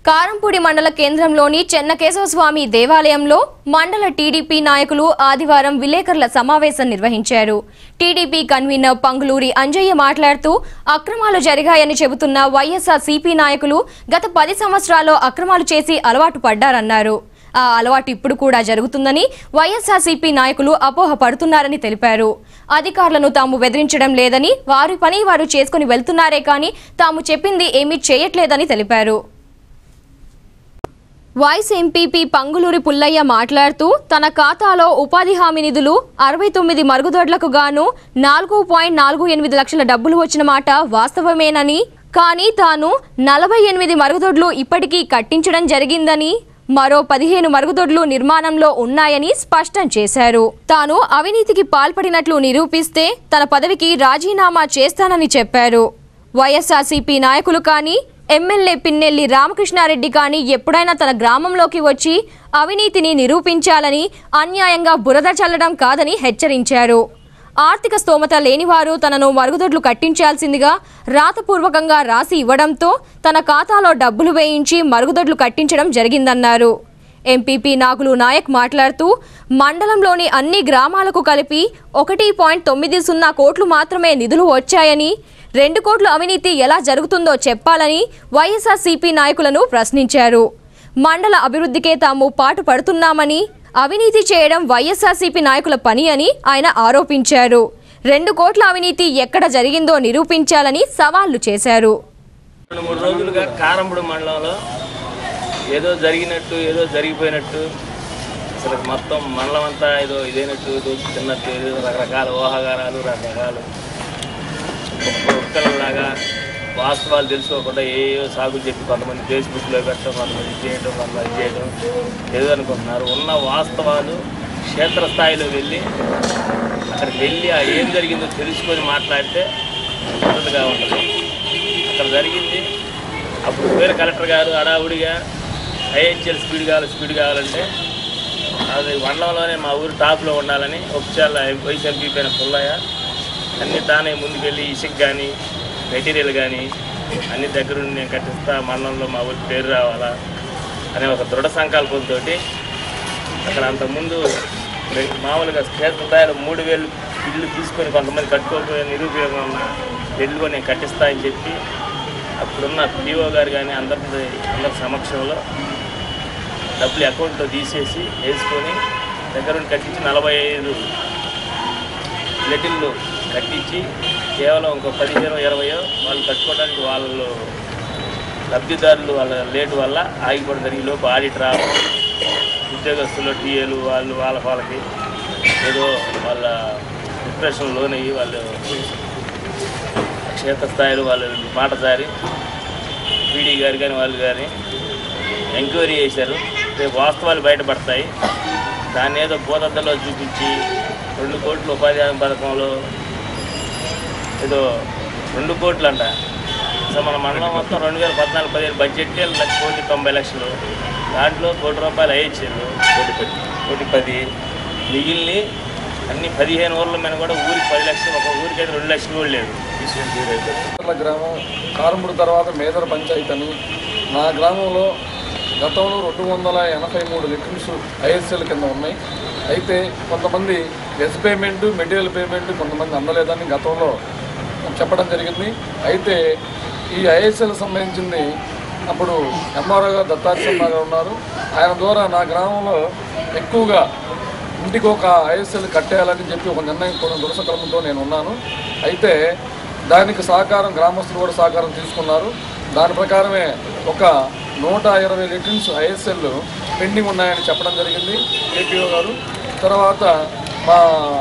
కారంపూడి మండల కేంద్రంలోని చెన్నకేశవస్వామి దేవాలయంలో మండల టీడీపీ నాయకులు ఆదివారం విలేకరుల సమావేశం నిర్వహించారు టీడీపీ కన్వీనర్ పంగులూరి అంజయ్య మాట్లాడుతూ అక్రమాలు జరిగాయని చెబుతున్న వైఎస్ఆర్ సిపి నాయకులు గత పది సంవత్సరాల్లో అక్రమాలు చేసి అలవాటు పడ్డారన్నారు ఆ అలవాటు ఇప్పుడు కూడా జరుగుతుందని వైఎస్ఆర్సీపీ నాయకులు అపోహ పడుతున్నారని తెలిపారు అధికారులను తాము బెదిరించడం లేదని వారి పని వారు చేసుకుని వెళ్తున్నారే కానీ తాము చెప్పింది ఏమీ చేయట్లేదని తెలిపారు వైస్ ఎంపీపీ పంగులూరి పుల్లయ్య మాట్లాడుతూ తన ఖాతాలో ఉపాధి హామీ నిధులు అరవై తొమ్మిది మరుగుదొడ్లకు గాను నాలుగు పాయింట్ నాలుగు ఎనిమిది లక్షల డబ్బులు వచ్చిన మాట వాస్తవమేనని కానీ తాను నలభై ఎనిమిది మరుగుదొడ్లు ఇప్పటికీ కట్టించడం జరిగిందని మరో పదిహేను మరుగుదొడ్లు నిర్మాణంలో ఉన్నాయని స్పష్టం చేశారు తాను అవినీతికి పాల్పడినట్లు నిరూపిస్తే తన పదవికి రాజీనామా చేస్తానని చెప్పారు వైఎస్ఆర్సీపీ నాయకులు కానీ ఎమ్మెల్యే పిన్నెల్లి రామకృష్ణారెడ్డి కానీ ఎప్పుడైనా తన గ్రామంలోకి వచ్చి అవినీతిని నిరూపించాలని అన్యాయంగా బురద చల్లడం కాదని హెచ్చరించారు ఆర్థిక స్తోమత లేనివారు తనను మరుగుదొడ్లు కట్టించాల్సిందిగా రాతపూర్వకంగా రాసి ఇవ్వడంతో తన ఖాతాలో డబ్బులు వేయించి మరుగుదొడ్లు కట్టించడం జరిగిందన్నారు ఎంపీపీ నాగులు నాయక్ మాట్లాడుతూ మండలంలోని అన్ని గ్రామాలకు కలిపి ఒకటి పాయింట్ తొమ్మిది సున్నా కోట్లు మాత్రమే నిధులు వచ్చాయని రెండు కోట్ల అవినీతి ఎలా జరుగుతుందో చెప్పాలని వైఎస్ఆర్ సిపి నాయకులను ప్రశ్నించారు మండల అభివృద్ధికే తాము పాటు పడుతున్నామని అవినీతి చేయడం వైఎస్ఆర్సీపీ నాయకుల పని అని ఆయన ఆరోపించారు రెండు కోట్ల అవినీతి ఎక్కడ జరిగిందో నిరూపించాలని సవాళ్లు చేశారు రెండు మూడు రోజులుగా కారంపుడు మండలంలో ఏదో జరిగినట్టు ఏదో జరిగిపోయినట్టు అసలు మొత్తం మండలం అంతా ఏదో ఇదైనట్టు ఏదో తిన్నట్టు ఏదో రకరకాల ఊహాగారాలు రకరకాలు ఉక్కలలాగా వాస్తవాలు తెలుసుకోకుండా ఏయో సాగులు చెప్పి కొంతమంది ఫేస్బుక్లో పెట్టడం కొంతమంది ఇది చేయడం కొంతమంది ఇది చేయడం ఏదో అనుకుంటున్నారు ఉన్న వాస్తవాలు క్షేత్రస్థాయిలో వెళ్ళి అక్కడికి వెళ్ళి ఆ ఏం జరిగిందో తెలుసుకొని మాట్లాడితే పద్ధతిగా ఉంటుంది అక్కడ జరిగింది అప్పుడు వేరే కలెక్టర్ గారు హడావుడిగా ఐహెచ్ఎల్ స్పీడ్ కావాలి స్పీడ్ కావాలంటే అది మండలంలోనే మా ఊరు టాప్లో ఉండాలని ఒకసారి వైస్ ఎంపీ పైన పుల్లయ్య అన్ని తానే ముందుకెళ్ళి ఇసుక కానీ మెటీరియల్ కానీ అన్ని దగ్గరుండి నేను కట్టిస్తా మండలంలో మా ఊరికి పేరు రావాలా అనే ఒక దృఢ సంకల్పంతో అక్కడ అంతకుముందు రె- మామూలుగా క్షేత్ర స్థాయిలో మూడు వేలు ఇల్లు తీసుకొని కొంతమంది కట్టుకోకపోయే నిరుపయోగం ఉన్న ఇల్లు నేను కట్టిస్తా అని చెప్పి అప్పుడున్న పిఓ గారు కానీ అందరి అందరి సమక్షంలో డబ్బులు అకౌంట్లో తీసేసి వేసుకొని దగ్గరుండి కట్టించి నలభై ఐదు లెటిన్లు కట్టించి కేవలం ఇంకో పదిహేను ఇరవయో వాళ్ళు కట్టుకోవడానికి వాళ్ళు లబ్ధిదారులు వాళ్ళ లేటు వల్ల ఆగిపోవడం జరిగి లోపు ఆడిట్ రావడం ఉద్యోగస్తులు టీఏలు వాళ్ళు వాళ్ళ వాళ్ళకి ఏదో వాళ్ళ డిప్రెషన్ లోనయ్యి వాళ్ళు క్షేత్రస్థాయిలో వాళ్ళు మాట జారి పీడీ గారు కానీ వాళ్ళు కానీ ఎంక్వైరీ చేశారు రేపు వాస్తవాలు బయటపడతాయి దాన్ని ఏదో భూతద్దలో చూపించి రెండు కోట్ల ఉపాధి హామీ పథకంలో ఏదో రెండు కోట్లు అంట సో మన మండలం మొత్తం రెండు వేల పద్నాలుగు పదిహేను బడ్జెట్ లక్ష కోటి తొంభై లక్షలు దాంట్లో కోటి రూపాయలు అయ్యించారు కోటి పది కోటి పది మిగిలిన అన్ని పదిహేను ఊర్ల మీద కూడా ఊరికి పది లక్షలు ఒక ఊరికి అయితే రెండు లక్షలు కూడా లేదు చర్ల గ్రామం కారంపుడు తర్వాత మేదర పంచాయతీ అని నా గ్రామంలో గతంలో రెండు వందల ఎనభై మూడు లిటర్స్ ఐఎస్ఎల్ కింద ఉన్నాయి అయితే కొంతమంది వెజ్ పేమెంట్ మెటీరియల్ పేమెంట్ కొంతమంది అందలేదని గతంలో చెప్పడం జరిగింది అయితే ఈ ఐఎస్ఎల్ సంబంధించింది అప్పుడు ఎంఆర్ఓ గారు దత్తాత్రేయ గారు ఉన్నారు ఆయన ద్వారా నా గ్రామంలో ఎక్కువగా ఇంటికి ఒక ఐఎస్ఎల్ కట్టేయాలని చెప్పి ఒక నిర్ణయం కొన్ని దురసక్రమంతో నేను ఉన్నాను అయితే దానికి సహకారం గ్రామస్తులు కూడా సహకారం తీసుకున్నారు దాని ప్రకారమే ఒక నూట ఇరవై లిటర్స్ ఐఎస్ఎల్ పెండింగ్ ఉన్నాయని చెప్పడం జరిగింది ఏపీఓ గారు తర్వాత మా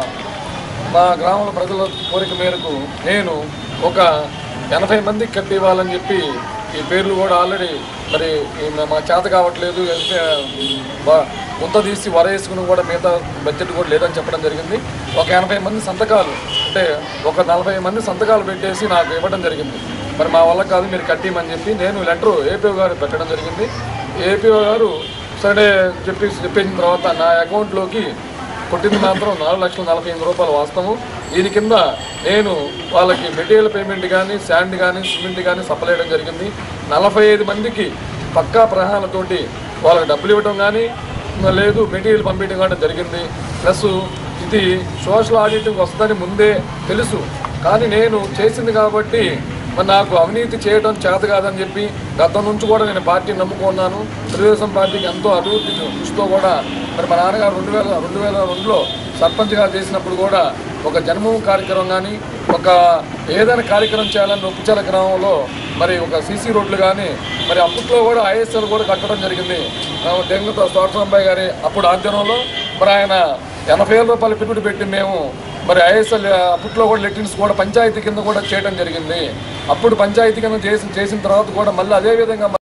మా గ్రామంలో ప్రజల కోరిక మేరకు నేను ఒక ఎనభై మందికి కట్టి ఇవ్వాలని చెప్పి ఈ పేర్లు కూడా ఆల్రెడీ మరి ఈ మా చేత కావట్లేదు అంటే బా- ముంత తీసి వరేసుకుని కూడా మిగతా బడ్జెట్ కూడా లేదని చెప్పడం జరిగింది ఒక ఎనభై మంది సంతకాలు అంటే ఒక నలభై మంది సంతకాలు పెట్టేసి నాకు ఇవ్వడం జరిగింది మరి మా వల్ల కాదు మీరు కట్టిమని చెప్పి నేను లెటర్ ఏపీఓ గారు పెట్టడం జరిగింది ఏపీఓ గారు సరే చెప్పి చెప్పేసిన తర్వాత నా అకౌంట్లోకి కొట్టింది మాత్రం నాలుగు లక్షల నలభై ఎనిమిది రూపాయలు వాస్తవం దీని కింద నేను వాళ్ళకి మెటీరియల్ పేమెంట్ కానీ శాండ్ కానీ సిమెంట్ కానీ సప్లై చేయడం జరిగింది నలభై ఐదు మందికి పక్కా ప్రహాణతోటి వాళ్ళకి డబ్బులు ఇవ్వడం కానీ లేదు మెటీరియల్ పంపించడం కానీ జరిగింది ప్లస్ ఇది సోషల్ ఆడిటింగ్ వస్తుందని ముందే తెలుసు కానీ నేను చేసింది కాబట్టి మరి నాకు అవినీతి చేయడం చేత కాదని చెప్పి గతం నుంచి కూడా నేను పార్టీని నమ్ముకున్నాను తెలుగుదేశం పార్టీకి ఎంతో అభివృద్ధి దృష్టితో కూడా మరి మా నాన్నగారు రెండు వేల రెండు వేల రెండులో సర్పంచ్గా చేసినప్పుడు కూడా ఒక జన్మభూమి కార్యక్రమం కానీ ఒక ఏదైనా కార్యక్రమం చేయాలని ఉప్పుచాల గ్రామంలో మరి ఒక సీసీ రోడ్లు కానీ మరి అప్పట్లో కూడా ఐఎస్ఎల్ కూడా కట్టడం జరిగింది దెంగతో తోటరాంబాయి గారి అప్పుడు ఆధ్వర్యంలో మరి ఆయన ఎనభై వేల రూపాయలు పెట్టుబడి పెట్టి మేము మరి ఐఎస్ఎల్ అప్పట్లో కూడా లెట్రిన్స్ కూడా పంచాయతీ కింద కూడా చేయడం జరిగింది అప్పుడు పంచాయతీ కింద చేసి చేసిన తర్వాత కూడా మళ్ళీ అదే విధంగా